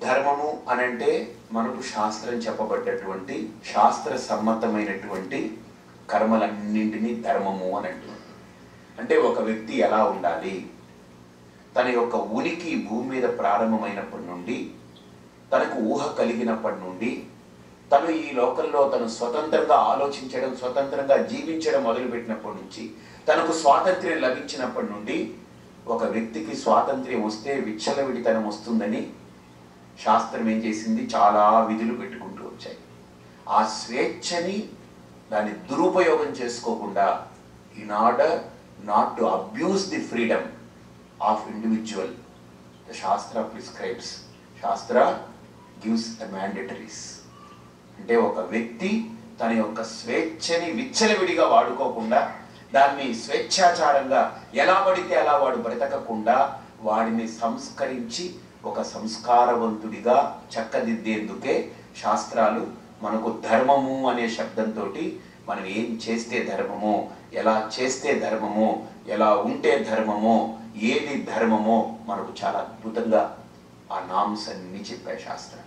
ధర్మము అనంటే మనకు శాస్త్రం చెప్పబడ్డటువంటి శాస్త్ర సమ్మతమైనటువంటి కర్మలన్నింటినీ ధర్మము అని అంటుంది అంటే ఒక వ్యక్తి ఎలా ఉండాలి తన యొక్క ఉనికి భూమి మీద ప్రారంభమైనప్పటి నుండి తనకు ఊహ కలిగినప్పటి నుండి తను ఈ లోకంలో తను స్వతంత్రంగా ఆలోచించడం స్వతంత్రంగా జీవించడం మొదలుపెట్టినప్పటి నుంచి తనకు స్వాతంత్ర్యం లభించినప్పటి నుండి ఒక వ్యక్తికి స్వాతంత్ర్యం వస్తే విచ్చలవిడితనం వస్తుందని శాస్త్రం ఏం చేసింది చాలా విధులు పెట్టుకుంటూ వచ్చాయి ఆ స్వేచ్ఛని దాన్ని దురుపయోగం చేసుకోకుండా in order not to abuse the freedom of individual the shastra prescribes shastra gives the mandatories అంటే ఒక వ్యక్తి తన యొక్క స్వేచ్ఛని విచ్చలవిడిగా వాడుకోకుండా దాన్ని స్వేచ్ఛాచారంగా ఎలా పడితే అలా వాడు బ్రతకకుండా వాడిని సంస్కరించి ఒక సంస్కారవంతుడిగా చక్కదిద్దేందుకే శాస్త్రాలు మనకు ధర్మము అనే శబ్దంతో మనం ఏం చేస్తే ధర్మమో ఎలా చేస్తే ధర్మమో ఎలా ఉంటే ధర్మమో ఏది ధర్మమో మనకు చాలా అద్భుతంగా ఆ నామ్స్ అన్ని చెప్పాయి శాస్త్రాలు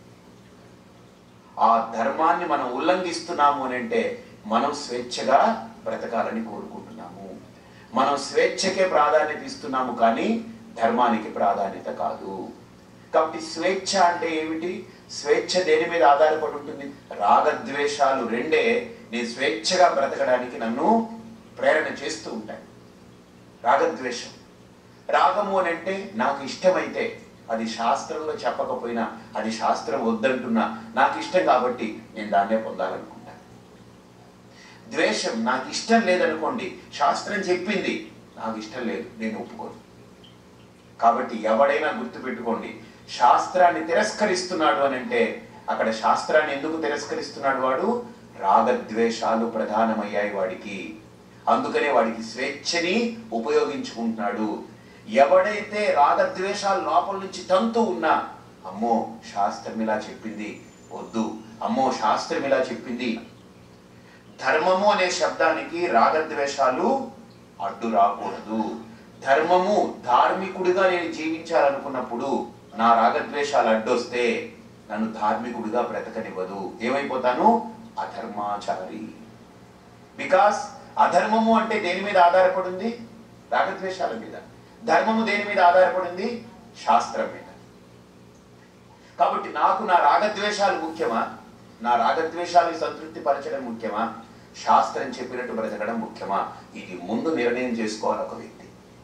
ఆ ధర్మాన్ని మనం ఉల్లంఘిస్తున్నాము అని అంటే మనం స్వేచ్ఛగా బ్రతకాలని కోరుకుంటున్నాము మనం స్వేచ్ఛకే ప్రాధాన్యత ఇస్తున్నాము కానీ ధర్మానికి ప్రాధాన్యత కాదు కాబట్టి స్వేచ్ఛ అంటే ఏమిటి స్వేచ్ఛ దేని మీద ఆధారపడి ఉంటుంది రాగద్వేషాలు రెండే నేను స్వేచ్ఛగా బ్రతకడానికి నన్ను ప్రేరణ చేస్తూ ఉంటాయి రాగద్వేషం రాగము అని అంటే నాకు ఇష్టమైతే అది శాస్త్రంలో చెప్పకపోయినా అది శాస్త్రం వద్దంటున్నా నాకు ఇష్టం కాబట్టి నేను దాన్నే పొందాలనుకుంటాను ద్వేషం నాకు ఇష్టం లేదనుకోండి శాస్త్రం చెప్పింది నాకు ఇష్టం లేదు నేను ఒప్పుకోను కాబట్టి ఎవడైనా గుర్తుపెట్టుకోండి శాస్త్రాన్ని తిరస్కరిస్తున్నాడు అని అంటే అక్కడ శాస్త్రాన్ని ఎందుకు తిరస్కరిస్తున్నాడు వాడు రాగద్వేషాలు ప్రధానమయ్యాయి వాడికి అందుకనే వాడికి స్వేచ్ఛని ఉపయోగించుకుంటున్నాడు ఎవడైతే రాగద్వేషాలు లోపల నుంచి తంతు ఉన్నా అమ్మో శాస్త్రం ఇలా చెప్పింది వద్దు అమ్మో శాస్త్రం ఇలా చెప్పింది ధర్మము అనే శబ్దానికి రాగద్వేషాలు అడ్డు రాకూడదు ధర్మము ధార్మికుడిగా నేను జీవించాలనుకున్నప్పుడు నా రాగద్వేషాలు అడ్డొస్తే నన్ను ధార్మికుడిగా బ్రతకనివ్వదు ఏమైపోతాను అధర్మాచారి బికాస్ అధర్మము అంటే దేని మీద ఆధారపడింది రాగద్వేషాల మీద ధర్మము దేని మీద ఆధారపడింది శాస్త్రం మీద కాబట్టి నాకు నా రాగద్వేషాలు ముఖ్యమా నా రాగద్వేషాలను సంతృప్తి పరచడం ముఖ్యమా శాస్త్రం చెప్పినట్టు బ్రతకడం ముఖ్యమా ఇది ముందు నిర్ణయం చేసుకోవాలి ఒక వ్యక్తి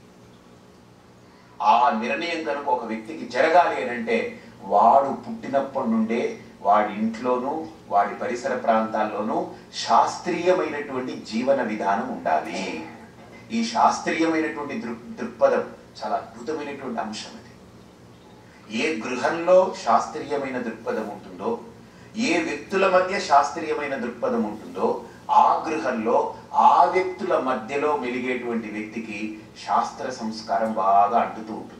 ఆ నిర్ణయం కనుక ఒక వ్యక్తికి జరగాలి అని అంటే వాడు పుట్టినప్పటి నుండే వాడి ఇంట్లోనూ వాడి పరిసర ప్రాంతాల్లోనూ శాస్త్రీయమైనటువంటి జీవన విధానం ఉండాలి ఈ శాస్త్రీయమైనటువంటి దృక్ దృక్పథం చాలా అద్భుతమైనటువంటి అంశం అది ఏ గృహంలో శాస్త్రీయమైన దృక్పథం ఉంటుందో ఏ వ్యక్తుల మధ్య శాస్త్రీయమైన దృక్పథం ఉంటుందో ఆ గృహంలో ఆ వ్యక్తుల మధ్యలో మెలిగేటువంటి వ్యక్తికి శాస్త్ర సంస్కారం బాగా అంటుతూ ఉంటుంది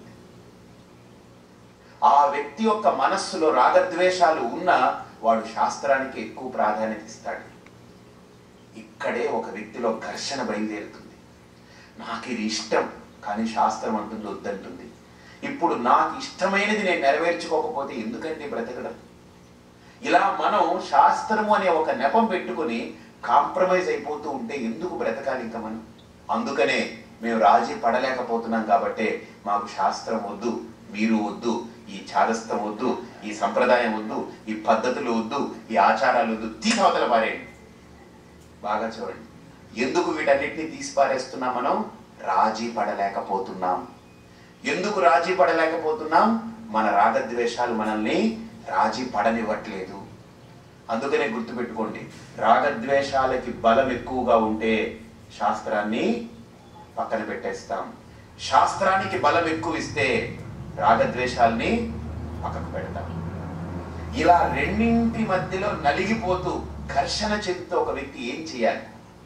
ఆ వ్యక్తి యొక్క మనస్సులో రాగద్వేషాలు ఉన్నా వాడు శాస్త్రానికి ఎక్కువ ప్రాధాన్యత ఇస్తాడు ఇక్కడే ఒక వ్యక్తిలో ఘర్షణ బయలుదేరుతుంది నాకు ఇది ఇష్టం కానీ శాస్త్రం అంటుంది వద్దంటుంది ఇప్పుడు నాకు ఇష్టమైనది నేను నెరవేర్చుకోకపోతే ఎందుకండి బ్రతకడం ఇలా మనం శాస్త్రము అనే ఒక నెపం పెట్టుకుని కాంప్రమైజ్ అయిపోతూ ఉంటే ఎందుకు బ్రతకాలి ఇంకా మనం అందుకనే మేము రాజీ పడలేకపోతున్నాం కాబట్టే మాకు శాస్త్రం వద్దు మీరు వద్దు ఈ చాదస్తం వద్దు ఈ సంప్రదాయం వద్దు ఈ పద్ధతులు వద్దు ఈ ఆచారాలు వద్దు తీసవతల పారేయండి బాగా చూడండి ఎందుకు వీటన్నిటిని తీసి పారేస్తున్నాం మనం రాజీ పడలేకపోతున్నాం ఎందుకు రాజీ పడలేకపోతున్నాం మన రాగద్వేషాలు మనల్ని రాజీ పడనివ్వట్లేదు అందుకనే గుర్తుపెట్టుకోండి రాగద్వేషాలకి బలం ఎక్కువగా ఉంటే శాస్త్రాన్ని పక్కన పెట్టేస్తాం శాస్త్రానికి బలం ఎక్కువ ఇస్తే రాగద్వేషాల్ని పక్కకు పెడతాం ఇలా రెండింటి మధ్యలో నలిగిపోతూ ఘర్షణ చెందుతూ ఒక వ్యక్తి ఏం చేయాలి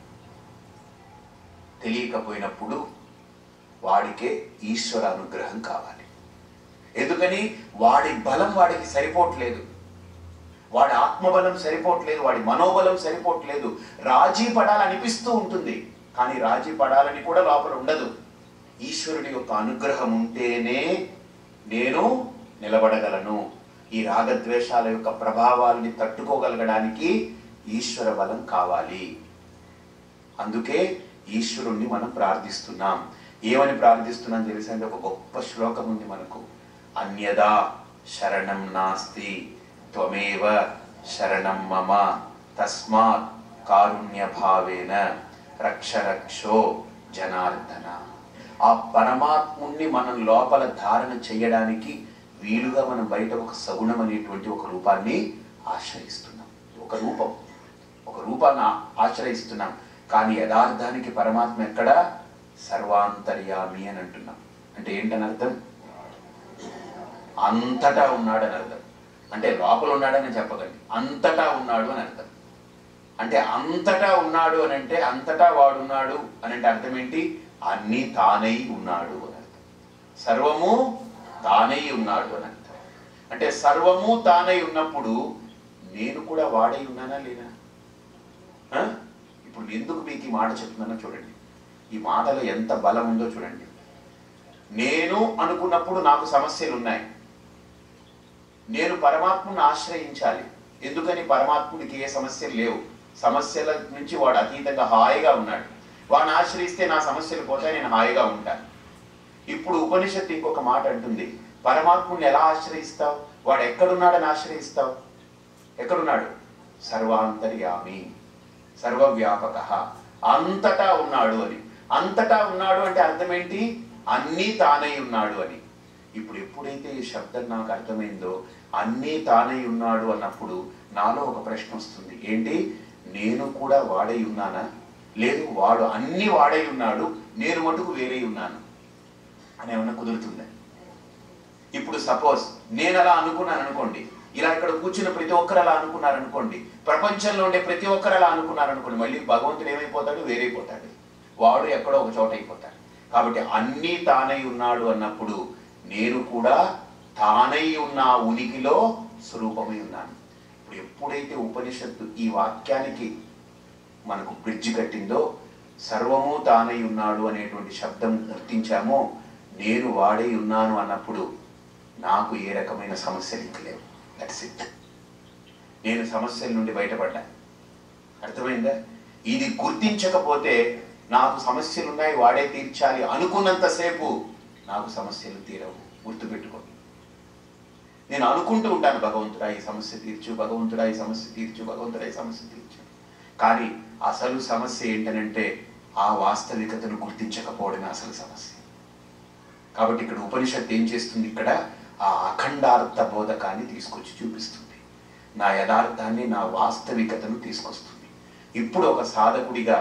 తెలియకపోయినప్పుడు వాడికే ఈశ్వర అనుగ్రహం కావాలి ఎందుకని వాడి బలం వాడికి సరిపోవట్లేదు వాడి ఆత్మబలం సరిపోవట్లేదు వాడి మనోబలం సరిపోవట్లేదు రాజీ పడాలనిపిస్తూ ఉంటుంది కానీ రాజీ పడాలని కూడా లోపల ఉండదు ఈశ్వరుడి యొక్క అనుగ్రహం ఉంటేనే నేను నిలబడగలను ఈ రాగద్వేషాల యొక్క ప్రభావాల్ని తట్టుకోగలగడానికి ఈశ్వర బలం కావాలి అందుకే ఈశ్వరుణ్ణి మనం ప్రార్థిస్తున్నాం ఏమని ప్రార్థిస్తున్నాం తెలిసింది ఒక గొప్ప శ్లోకం ఉంది మనకు అన్యదా శరణం నాస్తి త్వమేవ శరణం మమ తస్మాత్ కారుణ్య భావేన రక్ష రక్షో జనార్దన ఆ పరమాత్ముణ్ణి మనం లోపల ధారణ చేయడానికి వీలుగా మనం బయట ఒక సగుణం అనేటువంటి ఒక రూపాన్ని ఆశ్రయిస్తున్నాం ఒక రూపం ఒక రూపాన్ని ఆ- ఆశ్రయిస్తున్నాం కానీ యథార్థానికి పరమాత్మ ఎక్కడ సర్వాంతర్యామి అని అంటున్నాం అంటే ఏంటని అర్థం అంతటా ఉన్నాడని అర్థం అంటే లోపల ఉన్నాడని చెప్పకండి అంతటా ఉన్నాడు అని అర్థం అంటే అంతటా ఉన్నాడు అని అంటే అంతటా వాడున్నాడు అని అంటే అర్థం ఏంటి అన్ని తానై ఉన్నాడు అని అర్థం సర్వము తానై ఉన్నాడు అని అర్థం అంటే సర్వము తానై ఉన్నప్పుడు నేను కూడా వాడై ఉన్నానా లేనా ఆ? ఇప్పుడు ఎందుకు మీకు ఈ మాట చెప్తున్నానో చూడండి ఈ మాటలో ఎంత బలం ఉందో చూడండి నేను అనుకున్నప్పుడు నాకు సమస్యలు ఉన్నాయి నేను పరమాత్మను ఆశ్రయించాలి ఎందుకని పరమాత్ముడికి ఏ సమస్యలు లేవు సమస్యల నుంచి వాడు అతీతంగా హాయిగా ఉన్నాడు వాడిని ఆశ్రయిస్తే నా సమస్యలు పోతాయి నేను హాయిగా ఉంటాను ఇప్పుడు ఉపనిషత్తు ఇంకొక మాట అంటుంది పరమాత్ముని ఎలా ఆశ్రయిస్తావు వాడు ఎక్కడున్నాడని ఆశ్రయిస్తావు ఎక్కడున్నాడు సర్వాంతర్యామి సర్వవ్యాపక అంతటా ఉన్నాడు అని అంతటా ఉన్నాడు అంటే అర్థం ఏంటి అన్నీ తానై ఉన్నాడు అని ఇప్పుడు ఎప్పుడైతే ఈ శబ్దం నాకు అర్థమైందో అన్నీ తానై ఉన్నాడు అన్నప్పుడు నాలో ఒక ప్రశ్న వస్తుంది ఏంటి నేను కూడా వాడై ఉన్నానా లేదు వాడు అన్ని వాడై ఉన్నాడు నేను మటుకు వేరే ఉన్నాను అని ఏమన్నా కుదురుతుందా ఇప్పుడు సపోజ్ నేను అలా అనుకున్నాను అనుకోండి ఇలా ఇక్కడ కూర్చున్న ప్రతి ఒక్కరు అలా అనుకున్నారు అనుకోండి ప్రపంచంలో ఉండే ప్రతి ఒక్కరు అలా అనుకున్నారు అనుకోండి మళ్ళీ భగవంతుడు ఏమైపోతాడు వేరైపోతాడు వాడు ఎక్కడో ఒక చోట అయిపోతాడు కాబట్టి అన్నీ తానై ఉన్నాడు అన్నప్పుడు నేను కూడా తానై ఉన్న ఆ ఉనికిలో స్వరూపమై ఉన్నాను ఇప్పుడు ఎప్పుడైతే ఉపనిషత్తు ఈ వాక్యానికి మనకు బ్రిడ్జ్ కట్టిందో సర్వము తానై ఉన్నాడు అనేటువంటి శబ్దం గుర్తించామో నేను వాడై ఉన్నాను అన్నప్పుడు నాకు ఏ రకమైన సమస్యలు ఇంక లేవు దట్స్ ఇట్ నేను సమస్యల నుండి బయటపడ్డాను అర్థమైందా ఇది గుర్తించకపోతే నాకు సమస్యలు ఉన్నాయి వాడే తీర్చాలి అనుకున్నంతసేపు నాకు సమస్యలు తీరవు గుర్తుపెట్టుకోండి నేను అనుకుంటూ ఉంటాను భగవంతుడా ఈ సమస్య తీర్చు భగవంతుడా ఈ సమస్య తీర్చు భగవంతుడా ఈ సమస్య తీర్చు కానీ అసలు సమస్య ఏంటనంటే ఆ వాస్తవికతను గుర్తించకపోవడమే అసలు సమస్య కాబట్టి ఇక్కడ ఉపనిషత్తు ఏం చేస్తుంది ఇక్కడ ఆ అఖండార్థ బోధకాన్ని తీసుకొచ్చి చూపిస్తుంది నా యథార్థాన్ని నా వాస్తవికతను తీసుకొస్తుంది ఇప్పుడు ఒక సాధకుడిగా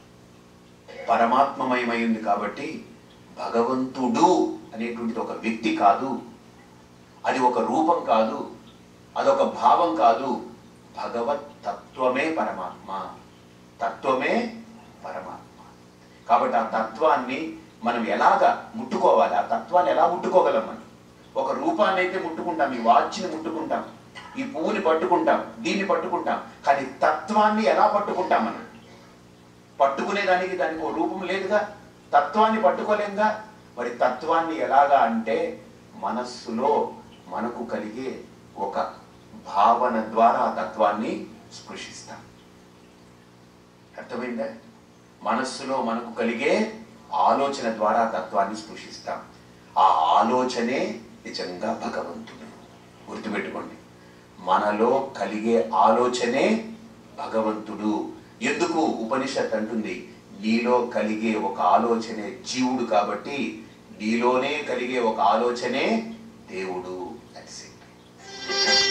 పరమాత్మమయమై ఉంది కాబట్టి భగవంతుడు అనేటువంటిది ఒక వ్యక్తి కాదు అది ఒక రూపం కాదు అదొక భావం కాదు భగవత్ తత్వమే పరమాత్మ తత్వమే పరమాత్మ కాబట్టి ఆ తత్వాన్ని మనం ఎలాగ ముట్టుకోవాలి ఆ తత్వాన్ని ఎలా ముట్టుకోగలం మనం ఒక రూపాన్ని అయితే ముట్టుకుంటాం ఈ వాచ్ని ముట్టుకుంటాం ఈ పువ్వుని పట్టుకుంటాం దీన్ని పట్టుకుంటాం కానీ తత్వాన్ని ఎలా పట్టుకుంటాం మనం పట్టుకునే దానికి దానికి ఓ రూపం లేదుగా తత్వాన్ని పట్టుకోలేంగా మరి తత్వాన్ని ఎలాగా అంటే మనస్సులో మనకు కలిగే ఒక భావన ద్వారా ఆ తత్వాన్ని స్పృశిస్తాం అర్థమైందా మనస్సులో మనకు కలిగే ఆలోచన ద్వారా ఆ తత్వాన్ని స్పృశిస్తాం ఆ ఆలోచనే నిజంగా భగవంతుడు గుర్తుపెట్టుకోండి మనలో కలిగే ఆలోచనే భగవంతుడు ఎందుకు ఉపనిషత్ అంటుంది నీలో కలిగే ఒక ఆలోచనే జీవుడు కాబట్టి నీలోనే కలిగే ఒక ఆలోచనే దేవుడు దట్స్ ఇట్